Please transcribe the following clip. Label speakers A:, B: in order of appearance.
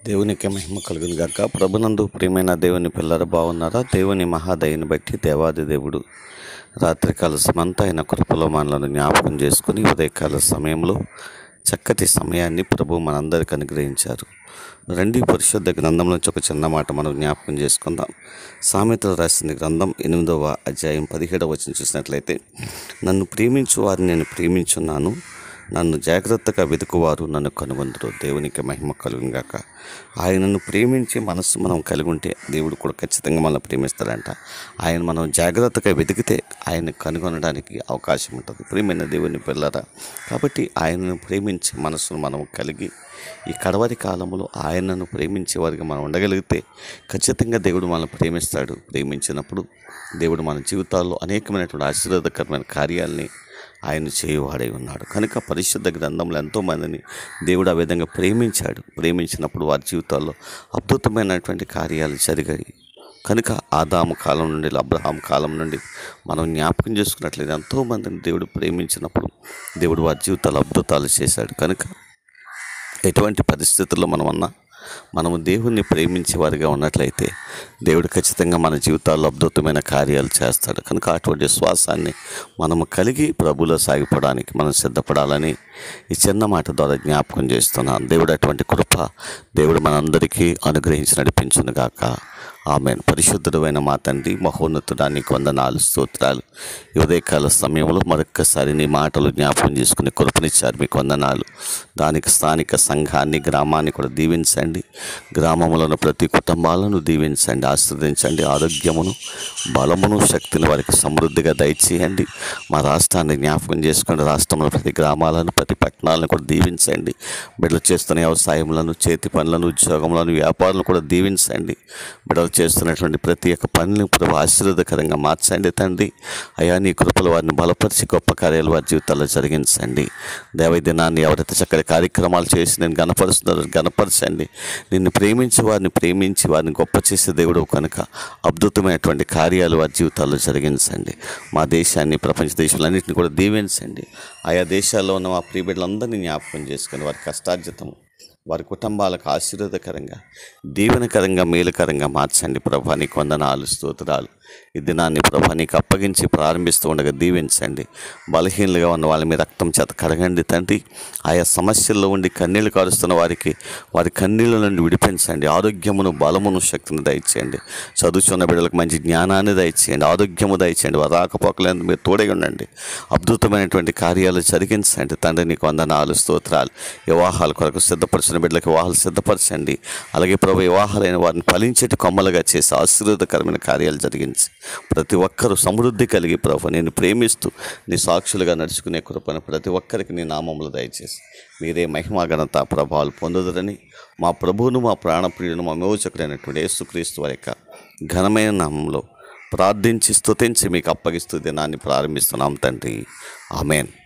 A: దేవునికి మహిమ కలుగును గాక ప్రభునందు ప్రియమైన దేవుని పిల్లలు బాగున్నారా దేవుని మహాదయని బట్టి దేవాది దేవుడు రాత్రికాల సమంతా ఆయన కృపలో మనలను జ్ఞాపకం చేసుకుని ఉదయకాల సమయంలో చక్కటి సమయాన్ని ప్రభు మనందరికి అనుగ్రహించారు రెండు పరిశుద్ధ గ్రంథం నుంచి ఒక చిన్న మాట మనం జ్ఞాపకం చేసుకుందాం సామెతలు రాసిన గ్రంథం ఎనిమిదవ అధ్యాయం పదిహేడవ వచ్చిన చూసినట్లయితే నన్ను ప్రేమించు వారిని నేను ప్రేమించున్నాను నన్ను జాగ్రత్తగా వెతుకువారు నన్ను కనుగొందరు దేవునికి మహిమ కలుగుగాక ఆయనను ప్రేమించి మనస్సు మనం కలిగి ఉంటే దేవుడు కూడా ఖచ్చితంగా మనల్ని ప్రేమిస్తాడంట ఆయన మనం జాగ్రత్తగా వెతికితే ఆయన కనుగొనడానికి అవకాశం ఉంటుంది ప్రియమైన దేవుని పిల్లరా కాబట్టి ఆయనను ప్రేమించి మనస్సును మనం కలిగి ఈ కడవరి కాలంలో ఆయనను ప్రేమించే వారికి మనం ఉండగలిగితే ఖచ్చితంగా దేవుడు మనల్ని ప్రేమిస్తాడు ప్రేమించినప్పుడు దేవుడు మన జీవితాల్లో అనేకమైనటువంటి ఆశీర్వాదకరమైన కార్యాలని ఆయన చేయువాడై ఉన్నాడు కనుక పరిశుద్ధ గ్రంథంలో ఎంతోమందిని దేవుడు ఆ విధంగా ప్రేమించాడు ప్రేమించినప్పుడు వారి జీవితాల్లో అద్భుతమైనటువంటి కార్యాలు జరిగాయి కనుక ఆదాము కాలం నుండి అబ్రహాం కాలం నుండి మనం జ్ఞాపకం చేసుకున్నట్లయితే ఎంతోమందిని దేవుడు ప్రేమించినప్పుడు దేవుడు వారి జీవితాలు అద్భుతాలు చేశాడు కనుక ఎటువంటి పరిస్థితుల్లో మనం అన్నా మనము దేవుణ్ణి ప్రేమించే వారిగా ఉన్నట్లయితే దేవుడు ఖచ్చితంగా మన జీవితాల్లో అద్భుతమైన కార్యాలు చేస్తాడు కనుక అటువంటి విశ్వాసాన్ని మనము కలిగి ప్రభులో సాగిపోవడానికి మనం సిద్ధపడాలని ఈ చిన్న మాట ద్వారా జ్ఞాపకం చేస్తున్నాను దేవుడు అటువంటి కృప దేవుడు మనందరికీ అనుగ్రహించి నడిపించును గాక ఆమె పరిశుద్ధుడైన మా తండ్రి మహోన్నతుడానికి వందనాలు స్తోత్రాలు ఈ ఉదయకాల సమయంలో మరొక్కసారి నీ మాటలు జ్ఞాపకం చేసుకుని కృపనిచ్చారు మీకు వందనాలు దానికి స్థానిక సంఘాన్ని గ్రామాన్ని కూడా దీవించండి గ్రామంలో ఉన్న ప్రతి కుటుంబాలను దీవించండి ఆశీర్వదించండి ఆరోగ్యమును బలమును శక్తిని వారికి సమృద్ధిగా దయచేయండి మా రాష్ట్రాన్ని జ్ఞాపకం చేసుకోండి రాష్ట్రంలో ప్రతి గ్రామాలను ప్రతి పట్టణాలను కూడా దీవించండి బిడ్డలు చేస్తున్న వ్యవసాయములను చేతి పనులను ఉద్యోగములను వ్యాపారాలను కూడా దీవించండి బిడ్డలు చేస్తున్నటువంటి ప్రతి ఒక్క పనిని ప్రభు ఆశీర్వాదకరంగా మార్చండి తండ్రి అయా నీ కృపలు వారిని బలపరిచి గొప్ప కార్యాలు వారి జీవితాల్లో జరిగించండి దేవ దినాన్ని ఎవరైతే చక్కటి కార్యక్రమాలు చేసి నేను గణపరుస్తున్నారో గణపరచండి నిన్ను ప్రేమించి వారిని ప్రేమించి వారిని గొప్ప చేసే దేవుడు కనుక అద్భుతమైనటువంటి కార్యాలు వారి జీవితాల్లో జరిగించండి మా దేశాన్ని ప్రపంచ దేశాలన్నింటినీ కూడా దీవించండి ఆయా దేశాల్లో ఉన్న మా ప్రియ బిడ్డలందరినీ జ్ఞాపకం చేసుకొని వారి కష్టార్జితము వారి కుటుంబాలకు ఆశీర్వాదకరంగా దీవెనకరంగా మేలుకరంగా మార్చండి ప్రభా నీకు వందనాలు స్తోత్రాలు ఈ దినాన్ని ప్రభా నీకు అప్పగించి ప్రారంభిస్తూ ఉండగా దీవించండి బలహీనలుగా ఉన్న వాళ్ళ మీ రక్తం చేత కడగండి తండ్రి ఆయా సమస్యల్లో ఉండి కన్నీళ్లు కారుస్తున్న వారికి వారి కన్నీళ్ళ నుండి విడిపించండి ఆరోగ్యమును బలమును శక్తిని దయచేయండి చదువుతున్న బిడ్డలకు మంచి జ్ఞానాన్ని దయచేయండి ఆరోగ్యము దయచేయండి వారు రాకపోకలేదు మీరు తోడై ఉండండి అద్భుతమైనటువంటి కార్యాలు జరిగించండి తండ్రి నీకు వందనాలు స్తోత్రాలు వివాహాల కొరకు సిద్ధపరిచిన బిడ్డలకు వివాహాలు సిద్ధపరచండి అలాగే ప్రభు వివాహాలైన వారిని ఫలించేటి కొమ్మలుగా చేసి ఆశీర్వాదకరమైన కార్యాలు జరిగించి ప్రతి ఒక్కరూ సమృద్ధి కలిగి ప్రభు నేను ప్రేమిస్తూ నీ సాక్షులుగా నడుచుకునే కృపను ప్రతి ఒక్కరికి నీ నామములు దయచేసి మీరే మహిమా ఘనత ప్రభావాలు పొందుదరని మా ప్రభువును మా ప్రాణప్రియులను మా మోచకుడైనటువంటి యేసుక్రీస్తు వారి యొక్క ఘనమైన నామంలో ప్రార్థించి స్తుతించి మీకు అప్పగిస్తూ దినాన్ని ప్రారంభిస్తున్నాం తండ్రి ఆమెన్